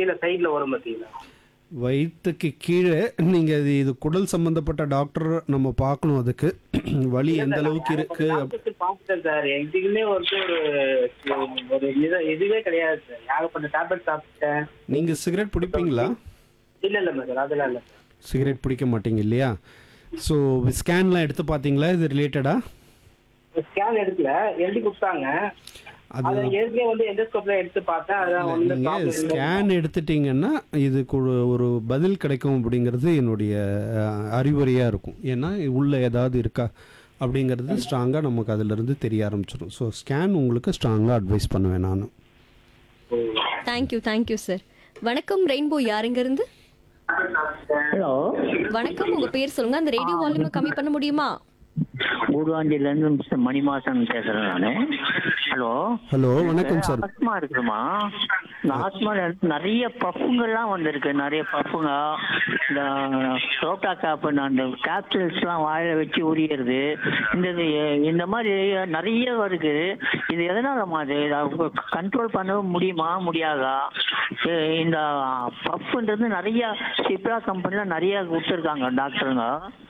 கீழே சைடுல வரும் பார்த்தீங்களா வயிற்றுக்கு கீழே நீங்கள் இது இது குடல் சம்பந்தப்பட்ட டாக்டர் நம்ம பார்க்கணும் அதுக்கு வலி எந்த அளவுக்கு இருக்கு டாக்டர் பார்த்துட்டேன் சார் எதுக்குமே வந்து ஒரு ஒரு இது இதுவே கிடையாது சார் ஏகப்பட்ட டேப்லெட் சாப்பிட்டேன் நீங்கள் சிகரெட் பிடிப்பீங்களா இல்ல இல்ல சார் அதெல்லாம் இல்ல சிகரெட் பிடிக்க மாட்டீங்க இல்லையா ஸோ ஸ்கேன்லாம் எடுத்து பார்த்தீங்களா இது ரிலேட்டடா ஸ்கேன் எடுக்கல எழுதி கொடுத்தாங்க அது அது ஏற்கனவே வந்து எண்டோஸ்கோப்ல எடுத்து பார்த்தேன் அதான் வந்து நீங்கள் problem இல்லை. ஸ்கேன் எடுத்துட்டீங்கன்னா இதுக்கு ஒரு- ஒரு பதில் கிடைக்கும் அப்படிங்கிறது என்னுடைய அஹ், அறிவுரையா இருக்கும் ஏன்னா உள்ள ஏதாவது இருக்கா அப்படிங்கிறது ஸ்ட்ராங்காக நமக்கு அதிலிருந்து தெரிய ஆரம்பிச்சிடும் ஸோ ஸ்கேன் உங்களுக்கு ஸ்ட்ராங்காக அட்வைஸ் பண்ணுவேன் நான் தேங்க்யூ தேங்க்யூ சார் வணக்கம் ரெயின்போ யாருங்க இருந்து ஹலோ வணக்கம் உங்க பேர் சொல்லுங்க அந்த ரேடியோ வால்யூமை கம்மி பண்ண முடியுமா கூடுவாண்டியிலேருந்து மிஸ்டர் மணிமாசன் பேசுறேன் நானு ஹலோ ஹலோ வணக்கம் சார் ஆஸ்மா இருக்குமா இந்த ஆஸ்மா நிறைய பஃப்புங்கெல்லாம் வந்திருக்கு நிறைய பஃப்புங்க இந்த ரோட்டா காப்பு அந்த கேப்சூல்ஸ்லாம் வாயில வச்சு உரியறது இந்த இது- இந்த மாதிரி நிறைய வருது இது எதனாலமா அது கண்ட்ரோல் பண்ண முடியுமா முடியாதா இ- இந்த பஃப்ன்றது நிறைய சிப்ரா கம்பெனில நிறைய கொடுத்துருக்காங்க டாக்டருங்க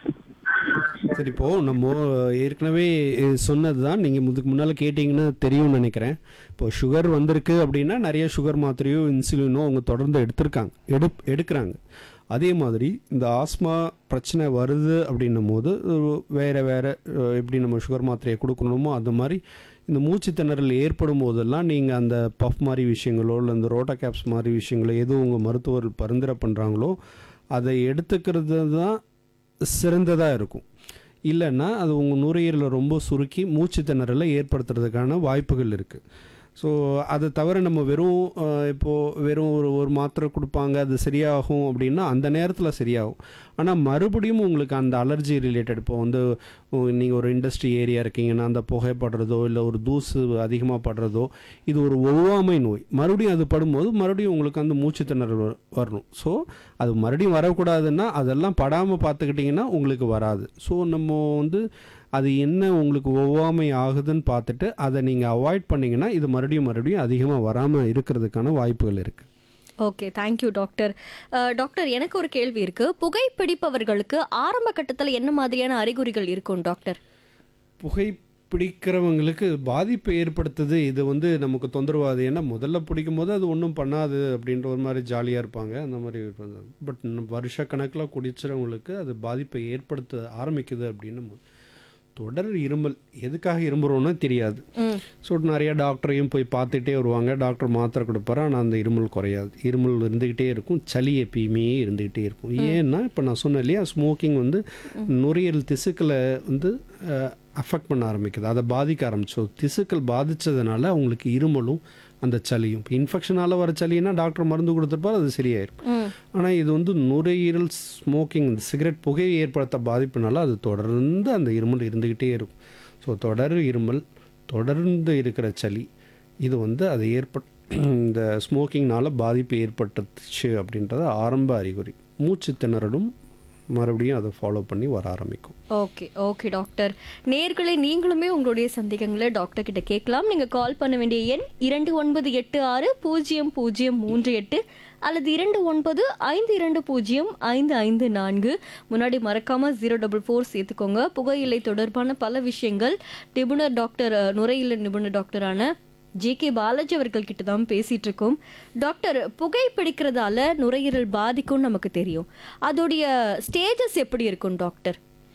சரி இப்போ நம்ம ஏற்கனவே சொன்னது தான் நீங்கள் இதுக்கு முன்னால் கேட்டிங்கன்னா தெரியும்னு நினைக்கிறேன் இப்போ சுகர் வந்திருக்கு அப்படின்னா நிறைய சுகர் மாத்திரையோ இன்சுலினோ அவங்க தொடர்ந்து எடுத்திருக்காங்க எடு எடுக்கிறாங்க அதே மாதிரி இந்த ஆஸ்மா பிரச்சனை வருது அப்படின்னும் போது அஹ், வேற வேற அஹ், எப்படி நம்ம சுகர் மாத்திரையை கொடுக்கணுமோ அந்த மாதிரி இந்த மூச்சு திணறல் ஏற்படும் போதெல்லாம் நீங்கள் அந்த பஃப் மாதிரி விஷயங்களோ இல்லை இந்த ரோட்டா கேப்ஸ் மாதிரி விஷயங்களோ எதுவும் உங்கள் மருத்துவர் பரிந்துரை பண்ணுறாங்களோ அதை எடுத்துக்கிறது தான் சிறந்ததாக இருக்கும் இல்லைன்னா அது உங்கள் நுரையீரலை ரொம்ப சுருக்கி மூச்சு திணறலை ஏற்படுத்துறதுக்கான வாய்ப்புகள் இருக்குது ஸோ அதை தவிர நம்ம வெறும் அஹ், இப்போ வெறும் ஒரு ஒரு மாத்திரை கொடுப்பாங்க அது சரியாகும் அப்படின்னா அந்த நேரத்தில் சரியாகும் ஆனால் மறுபடியும் உங்களுக்கு அந்த அலர்ஜி ரிலேட்டட் இப்போ வந்து நீங்கள் ஒரு இண்டஸ்ட்ரி ஏரியா இருக்கீங்கன்னா அந்த புகைப்படுறதோ இல்லை ஒரு தூசு அதிகமாக படுறதோ இது ஒரு ஒவ்வாமை நோய் மறுபடியும் அது படும்போது மறுபடியும் உங்களுக்கு அந்த மூச்சு திணறல் வ- வரணும் ஸோ அது மறுபடியும் வரக்கூடாதுன்னா அதெல்லாம் படாமல் பார்த்துக்கிட்டிங்கன்னா உங்களுக்கு வராது ஸோ நம்ம வந்து அது என்ன உங்களுக்கு ஒவ்வாமை ஆகுதுன்னு பார்த்துட்டு அதை நீங்கள் அவாய்ட் பண்ணிங்கன்னா இது மறுபடியும் மறுபடியும் அதிகமாக வராமல் இருக்கிறதுக்கான வாய்ப்புகள் இருக்குது okay thank you doctor ah, doctor எனக்கு ஒரு கேள்வி இருக்கு புகைப்பிடிப்பவர்களுக்கு ஆரம்ப கட்டத்தில் என்ன மாதிரியான அறிகுறிகள் இருக்கும் டாக்டர் புகை பிடிக்கிறவங்களுக்கு பாதிப்பை ஏற்படுத்துது இது வந்து நமக்கு தொந்தரவாது ஏன்னா முதல்ல பிடிக்கும் போது அது ஒன்றும் பண்ணாது அப்படின்ற ஒரு மாதிரி ஜாலியாக இருப்பாங்க அந்த மாதிரி பட் வருஷ கணக்கில் குடிச்சிறவங்களுக்கு அது பாதிப்பை ஏற்படுத்த ஆரம்பிக்குது அப்படின்னு மு- தொடர் இருமல் எதுக்காக இரும்புறோன்னு தெரியாது ஸோ நிறைய டாக்டரையும் போய் பார்த்துட்டே வருவாங்க டாக்டர் மாத்திரை கொடுப்பாரு ஆனால் அந்த இருமல் குறையாது இருமல் இருந்துக்கிட்டே இருக்கும் சளி எப்பயுமே இருந்துக்கிட்டே இருக்கும் ஏன்னா இப்போ நான் சொன்னேன் இல்லையா ஸ்மோக்கிங் வந்து நுரையீரல் திசுக்களை வந்து அஃபெக்ட் பண்ண ஆரம்பிக்குது அதை பாதிக்க ஆரம்பிச்சோம் திசுக்கள் பாதிச்சதுனால அவங்களுக்கு இருமலும் அந்த சளியும் இப்போ இன்ஃபெக்ஷனால் வர சளின்னா டாக்டர் மருந்து கொடுத்துருப்பார் அது சரியாயிருக்கும் ஆனால் இது வந்து நுரையீரல் ஸ்மோக்கிங் இந்த சிகரெட் புகையை ஏற்படுத்த பாதிப்புனால அது தொடர்ந்து அந்த இருமல் இருந்துக்கிட்டே இருக்கும் ஸோ தொடர் இருமல் தொடர்ந்து இருக்கிற சளி இது வந்து அது ஏற்பட் இந்த ஸ்மோக்கிங்னால பாதிப்பு ஏற்பட்டுச்சு அப்படின்றது ஆரம்ப அறிகுறி மூச்சு திணறலும் மறுபடியும் அதை ஃபாலோ பண்ணி வர ஆரம்பிக்கும் ஓகே ஓகே டாக்டர் நேர்களை நீங்களுமே உங்களுடைய சந்தேகங்களை டாக்டர் கிட்ட கேட்கலாம் நீங்க கால் பண்ண வேண்டிய எண் இரண்டு ஒன்பது எட்டு ஆறு பூஜ்ஜியம் பூஜ்ஜியம் மூன்று எட்டு அல்லது இரண்டு ஒன்பது ஐந்து இரண்டு பூஜ்ஜியம் ஐந்து ஐந்து நான்கு முன்னாடி மறக்காம ஜீரோ டபுள் ஃபோர் சேர்த்துக்கோங்க புகையிலை தொடர்பான பல விஷயங்கள் நிபுணர் டாக்டர் அஹ், நுரையீரல் நிபுணர் டாக்டரான ஜே கே பாலாஜி அவர்கள் கிட்ட தான் பேசிட்டு இருக்கோம் டாக்டர் புகை பிடிக்கிறதால நுரையீரல் பாதிக்கும் நமக்கு தெரியும் அதோடைய ஸ்டேஜஸ் எப்படி இருக்கும் டாக்டர்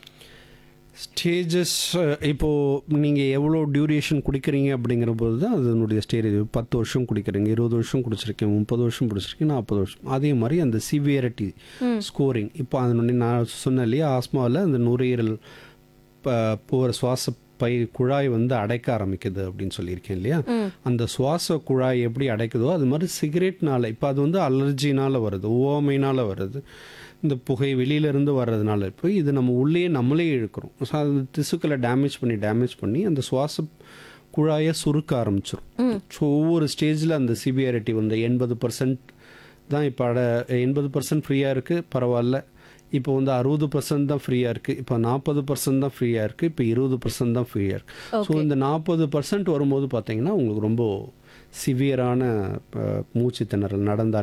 ஸ்டேஜஸ் இப்போது நீங்கள் எவ்வளோ டியூரேஷன் குடிக்கிறீங்க அப்படிங்கிற போது தான் அதனுடைய ஸ்டேஜ் பத்து வருஷம் குடிக்கிறீங்க இருபது வருஷம் குடிச்சிருக்கேன் முப்பது வருஷம் குடிச்சிருக்கேன் நாற்பது வருஷம் அதே மாதிரி அந்த சிவியரிட்டி ஸ்கோரிங் இப்போ அதனுடைய நான் சொன்னேன் இல்லையா ஆஸ்மாவில் அந்த நுரையீரல் ப- போகிற சுவாச பை குழாய் வந்து அடைக்க ஆரம்பிக்குது அப்படின்னு சொல்லியிருக்கேன் இல்லையா அந்த சுவாச குழாய் எப்படி அடைக்குதோ அது மாதிரி சிகரெட்னால இப்போ அது வந்து அலர்ஜினால் வருது ஓமையினால் வருது இந்த புகை வெளியிலேருந்து வர்றதுனால இப்போ இது நம்ம உள்ளே நம்மளே இழுக்கிறோம் ஸோ அது திசுக்களை டேமேஜ் பண்ணி டேமேஜ் பண்ணி அந்த சுவாச குழாயை சுருக்க ஆரம்பிச்சிடும் ஸோ ஒவ்வொரு ஸ்டேஜில் அந்த சிவியாரிட்டி வந்து எண்பது பர்சன்ட் தான் இப்போ அட எண்பது பர்சன்ட் ஃப்ரீயாக இருக்குது பரவாயில்ல இப்போ வந்து அறுபது பர்சன்ட் தான் ஃப்ரீயாக இருக்குது இப்போ நாற்பது பர்சன்ட் தான் ஃப்ரீயாக இருக்குது இப்போ இருபது பர்சன்ட் தான் ஃப்ரீயாக இருக்குது ஸோ இந்த நாற்பது பர்சன்ட் வரும்போது பார்த்தீங்கன்னா உங்களுக்கு ரொம்ப சிவியரான மூச்சு திணறல் நடந்தால்